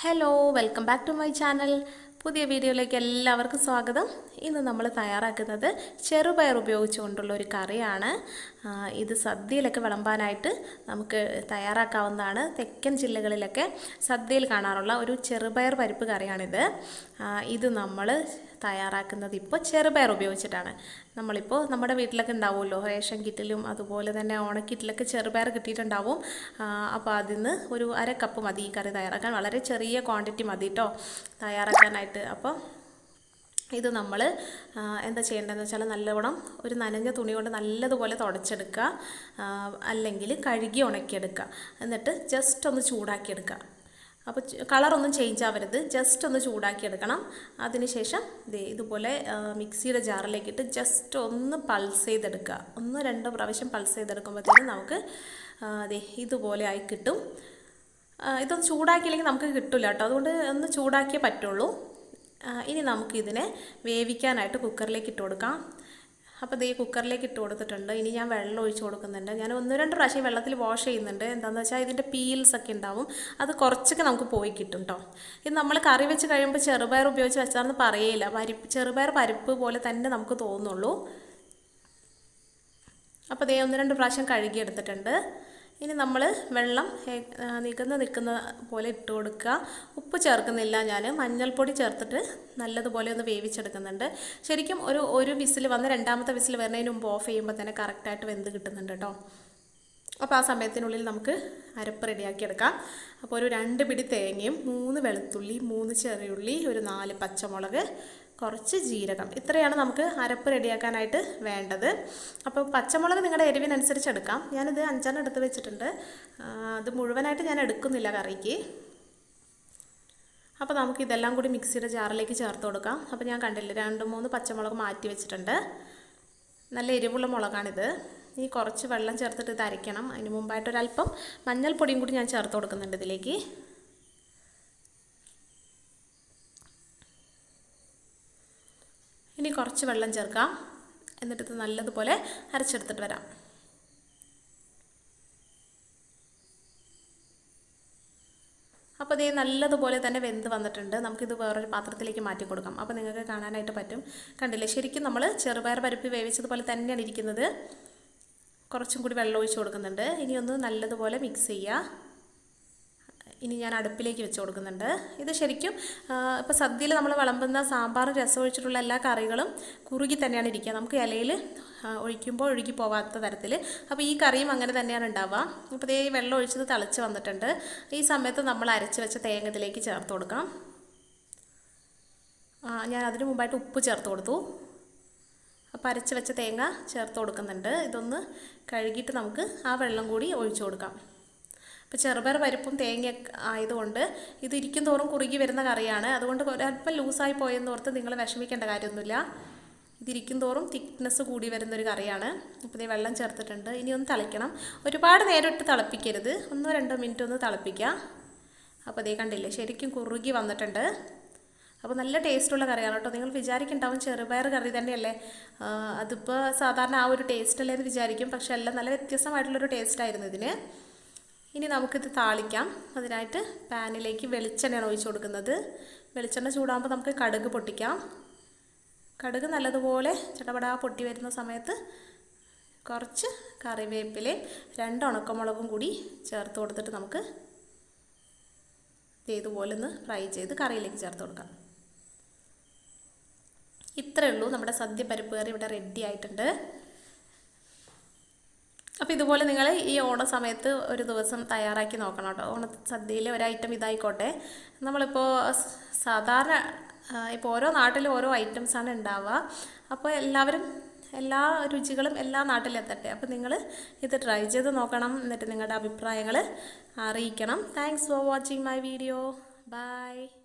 hello welcome back to my channel പുതിയ വീഡിയോയിലേക്ക് എല്ലാവർക്കും സ്വാഗതം ഇന്ന് നമ്മൾ തയ്യാറാക്കുന്നത് ചെറുപയർ ഉപയോഗിച്ചുകൊണ്ടുള്ള ഒരു കറിയാണ് ആ, ഇത് സദ്യയിലൊക്കെ വിളമ്പാനായിട്ട് നമുക്ക് തയ്യാറാക്കാവുന്നതാണ് തെക്കൻ ജില്ലകളിലൊക്കെ സദ്യയിൽ കാണാറുള്ള ഒരു ചെറുപയർ പരിപ്പ് കറിയാണിത് ആ, ഇത് നമ്മൾ തയ്യാറാക്കുന്നത് ഇപ്പോൾ ചെറുപയർ ഉപയോഗിച്ചിട്ടാണ് നമ്മളിപ്പോൾ നമ്മുടെ വീട്ടിലൊക്കെ ഉണ്ടാവുമല്ലോ റേഷൻ കിറ്റിലും അതുപോലെ തന്നെ ഓണക്കിറ്റിലൊക്കെ ചെറുപയർ കിട്ടിയിട്ടുണ്ടാവും അപ്പോൾ അതിന്ന് ഒരു അര കപ്പ് മതി ഈ കറി തയ്യാറാക്കാൻ വളരെ ചെറിയ ക്വാണ്ടിറ്റി മതി കേട്ടോ തയ്യാറാക്കാനായിട്ട് അപ്പോൾ ഇത് നമ്മൾ എന്താ ചെയ്യേണ്ടതെന്ന് വെച്ചാൽ നല്ലവണ്ണം ഒരു നനഞ്ഞ തുണി കൊണ്ട് നല്ലതുപോലെ തുടച്ചെടുക്കുക ആ, അല്ലെങ്കിൽ കഴുകി ഉണക്കിയെടുക്കുക എന്നിട്ട് ജസ്റ്റ് ഒന്ന് ചൂടാക്കിയെടുക്കുക അപ്പോൾ കളറൊന്നും ചേഞ്ച് ആവരുത് ജസ്റ്റ് ഒന്ന് ചൂടാക്കിയെടുക്കണം അതിനുശേഷം ദേ ഇതുപോലെ ആ, മിക്സിയുടെ ജാറിലേക്കിട്ട് ജസ്റ്റ് ഒന്ന് പൾസ് ചെയ്തെടുക്കുക ഒന്ന് രണ്ടോ പ്രാവശ്യം പൾസ് ചെയ്തെടുക്കുമ്പോഴത്തേനും നമുക്ക് ആ, ദേ ഇതുപോലെ ആയി കിട്ടും ആ, ഇതൊന്ന് ചൂടാക്കിയില്ലെങ്കിൽ നമുക്ക് കിട്ടില്ല കേട്ടോ അതുകൊണ്ട് ഒന്ന് ചൂടാക്കിയേ പറ്റുള്ളൂ ആ, ഇനി നമുക്കിതിനെ വേവിക്കാനായിട്ട് കുക്കറിലേക്ക് ഇട്ട് കൊടുക്കാം അപ്പോൾ ദേ കുക്കറിലേക്ക് ഇട്ട് കൊടുത്തിട്ടുണ്ട് ഇനി ഞാൻ വെള്ളം ഒഴിച്ച് കൊടുക്കുന്നുണ്ട് ഞാൻ ഒന്ന് രണ്ട് പ്രാവശ്യം ഈ വെള്ളത്തിൽ വാഷ് ചെയ്യുന്നുണ്ട് എന്താണെന്ന് വെച്ചാൽ ഇതിൻ്റെ പീൽസ് ഒക്കെ ഉണ്ടാവും അത് കുറച്ചൊക്കെ നമുക്ക് പോയി കിട്ടും കേട്ടോ ഇത് നമ്മൾ കറി വെച്ച് കഴിയുമ്പോൾ ചെറുപയർ ഉപയോഗിച്ച് വെച്ചാണെന്ന് പറയേയില്ല പരിപ്പ് ചെറുപയർ പരിപ്പ് പോലെ തന്നെ നമുക്ക് തോന്നുള്ളൂ അപ്പോൾ ദേ ഒന്ന് രണ്ട് പ്രാവശ്യം കഴുകി എടുത്തിട്ടുണ്ട് ഇനി നമ്മൾ വെള്ളം ഏ- ആ, നികന്ന് നിൽക്കുന്ന പോലെ ഇട്ട് കൊടുക്കുക ഉപ്പ് ചേർക്കുന്നില്ല ഞാൻ മഞ്ഞൾപ്പൊടി ചേർത്തിട്ട് നല്ലതുപോലെ ഒന്ന് വേവിച്ചെടുക്കുന്നുണ്ട് ശരിക്കും ഒരു ഒരു വിസിൽ വന്ന് രണ്ടാമത്തെ വിസിൽ വരുന്നതിന് മുമ്പ് ഓഫ് ചെയ്യുമ്പോൾ തന്നെ കറക്റ്റായിട്ട് വെന്ത് കിട്ടുന്നുണ്ട് കേട്ടോ അപ്പോൾ ആ സമയത്തിനുള്ളിൽ നമുക്ക് അരപ്പ് റെഡിയാക്കി എടുക്കാം അപ്പോൾ ഒരു രണ്ട് പിടി തേങ്ങയും മൂന്ന് വെളുത്തുള്ളി മൂന്ന് ചെറിയുള്ളി ഒരു നാല് പച്ചമുളക് കുറച്ച് ജീരകം ഇത്രയാണ് നമുക്ക് അരപ്പ് റെഡിയാക്കാനായിട്ട് വേണ്ടത് അപ്പോൾ പച്ചമുളക് നിങ്ങളുടെ എരിവിനനുസരിച്ച് എടുക്കാം ഞാനിത് അഞ്ചെണ്ണം എടുത്ത് വെച്ചിട്ടുണ്ട് ആ, അത് മുഴുവനായിട്ട് ഞാൻ എടുക്കുന്നില്ല കറിക്ക് അപ്പോൾ നമുക്ക് ഇതെല്ലാം കൂടി മിക്സിയുടെ ജാറിലേക്ക് ചേർത്ത് കൊടുക്കാം അപ്പോൾ ഞാൻ കണ്ടില്ല രണ്ട് മൂന്ന് പച്ചമുളക് മാറ്റി വെച്ചിട്ടുണ്ട് നല്ല എരിവുള്ള മുളകാണിത് ഈ കുറച്ച് വെള്ളം ചേർത്തിട്ട് ഇത് അരയ്ക്കണം അതിന് മുമ്പായിട്ട് ഒരല്പം മഞ്ഞൾപ്പൊടിയും കൂടി ഞാൻ ചേർത്ത് കൊടുക്കുന്നുണ്ട് ഇതിലേക്ക് ഇനി കുറച്ച് വെള്ളം ചേർക്കാം എന്നിട്ട് ഇത് നല്ലതുപോലെ അരച്ചെടുത്തിട്ട് വരാം അപ്പോൾ ഇത് നല്ലതുപോലെ തന്നെ വെന്ത് വന്നിട്ടുണ്ട് നമുക്കിത് വേറൊരു പാത്രത്തിലേക്ക് മാറ്റി കൊടുക്കാം അപ്പോൾ നിങ്ങൾക്ക് കാണാനായിട്ട് പറ്റും കണ്ടില്ലേ ശരിക്കും നമ്മൾ ചെറുപയർ പരിപ്പ് വേവിച്ചതുപോലെ തന്നെയാണ് ഇരിക്കുന്നത് കുറച്ചും കൂടി വെള്ളം ഒഴിച്ച് കൊടുക്കുന്നുണ്ട് ഇനി ഒന്ന് നല്ലതുപോലെ മിക്സ് ചെയ്യുക ഇനി ഞാൻ അടുപ്പിലേക്ക് വെച്ച് കൊടുക്കുന്നുണ്ട് ഇത് ശരിക്കും ഇപ്പോൾ സദ്യയിൽ നമ്മൾ വിളമ്പുന്ന സാമ്പാർ രസം ഒഴിച്ചിട്ടുള്ള എല്ലാ കറികളും കുറുകി തന്നെയാണ് ഇരിക്കുക നമുക്ക് ഇലയിൽ ഒഴിക്കുമ്പോൾ ഒഴുകി പോവാത്ത തരത്തിൽ അപ്പോൾ ഈ കറിയും അങ്ങനെ തന്നെയാണ് ഉണ്ടാവുക അപ്പോൾ ഇതേ വെള്ളം ഒഴിച്ചത് തിളച്ച് വന്നിട്ടുണ്ട് ഈ സമയത്ത് നമ്മൾ അരച്ച് വെച്ച തേങ്ങ ഇതിലേക്ക് ചേർത്ത് കൊടുക്കാം ആ, ഞാൻ അതിന് മുമ്പായിട്ട് ഉപ്പ് ചേർത്ത് കൊടുത്തു അപ്പോൾ അരച്ച് വെച്ച തേങ്ങ ചേർത്ത് കൊടുക്കുന്നുണ്ട് ഇതൊന്ന് കഴുകിയിട്ട് നമുക്ക് ആ വെള്ളം കൂടി ഒഴിച്ചു കൊടുക്കാം ഇപ്പോൾ ചെറുപയർ പരിപ്പും തേങ്ങ ആയതുകൊണ്ട് ഇത് ഇരിക്കും തോറും കുറുകി വരുന്ന കറിയാണ് അതുകൊണ്ട് ഒരല്പം ലൂസായി പോയെന്ന് ഓർത്ത് നിങ്ങൾ വിഷമിക്കേണ്ട കാര്യമൊന്നുമില്ല ഇതിരിക്കും തോറും തിക്നെസ് കൂടി വരുന്നൊരു കറിയാണ് അപ്പോൾ ഇത് വെള്ളം ചേർത്തിട്ടുണ്ട് ഇനി ഒന്ന് തിളയ്ക്കണം ഒരുപാട് നേരം ഇട്ട് തിളപ്പിക്കരുത് ഒന്നോ രണ്ടോ മിനിറ്റ് ഒന്ന് തിളപ്പിക്കുക അപ്പോൾ ഇതേ കണ്ടില്ലേ ശരിക്കും കുറുകി വന്നിട്ടുണ്ട് അപ്പോൾ നല്ല ടേസ്റ്റുള്ള കറിയാണ് കേട്ടോ നിങ്ങൾ വിചാരിക്കുന്നുണ്ടാവും ചെറുപയർ കറി തന്നെയല്ലേ ആ, അതിപ്പോൾ സാധാരണ ആ ഒരു ടേസ്റ്റ് അല്ലേ എന്ന് വിചാരിക്കും പക്ഷെ എല്ലാം നല്ല വ്യത്യസ്തമായിട്ടുള്ളൊരു ടേസ്റ്റായിരുന്നു ഇതിന് ഇനി നമുക്കിത് താളിക്കാം അതിനായിട്ട് പാനിലേക്ക് വെളിച്ചെണ്ണയാണ് ഒഴിച്ചു കൊടുക്കുന്നത് വെളിച്ചെണ്ണ ചൂടാകുമ്പോൾ നമുക്ക് കടുക് പൊട്ടിക്കാം കടുക് നല്ലതുപോലെ ചടപടാ പൊട്ടി വരുന്ന സമയത്ത് കുറച്ച് കറിവേപ്പിലയും രണ്ട് ഉണക്കമുളകും കൂടി ചേർത്ത് കൊടുത്തിട്ട് നമുക്ക് ദേ ഇതുപോലെ ഒന്ന് ഫ്രൈ ചെയ്ത് കറിയിലേക്ക് ചേർത്ത് കൊടുക്കാം ഇത്രയേ ഉള്ളൂ നമ്മുടെ സദ്യ പരിപ്പ് കറി ഇവിടെ റെഡി ആയിട്ടുണ്ട് അപ്പോൾ ഇതുപോലെ നിങ്ങൾ ഈ ഓണ സമയത്ത് ഒരു ദിവസം തയ്യാറാക്കി നോക്കണം കേട്ടോ ഓണ സദ്യയിലെ ഒരു ഐറ്റം ഇതായിക്കോട്ടെ നമ്മളിപ്പോൾ സ് സാധാരണ ഇപ്പോൾ ഓരോ നാട്ടിലും ഓരോ ഐറ്റംസാണ് ഉണ്ടാവുക അപ്പോൾ എല്ലാവരും എല്ലാ രുചികളും എല്ലാ നാട്ടിലെത്തട്ടെ അപ്പോൾ നിങ്ങൾ ഇത് ട്രൈ ചെയ്ത് നോക്കണം എന്നിട്ട് നിങ്ങളുടെ അഭിപ്രായങ്ങൾ അറിയിക്കണം thanks for watching my video by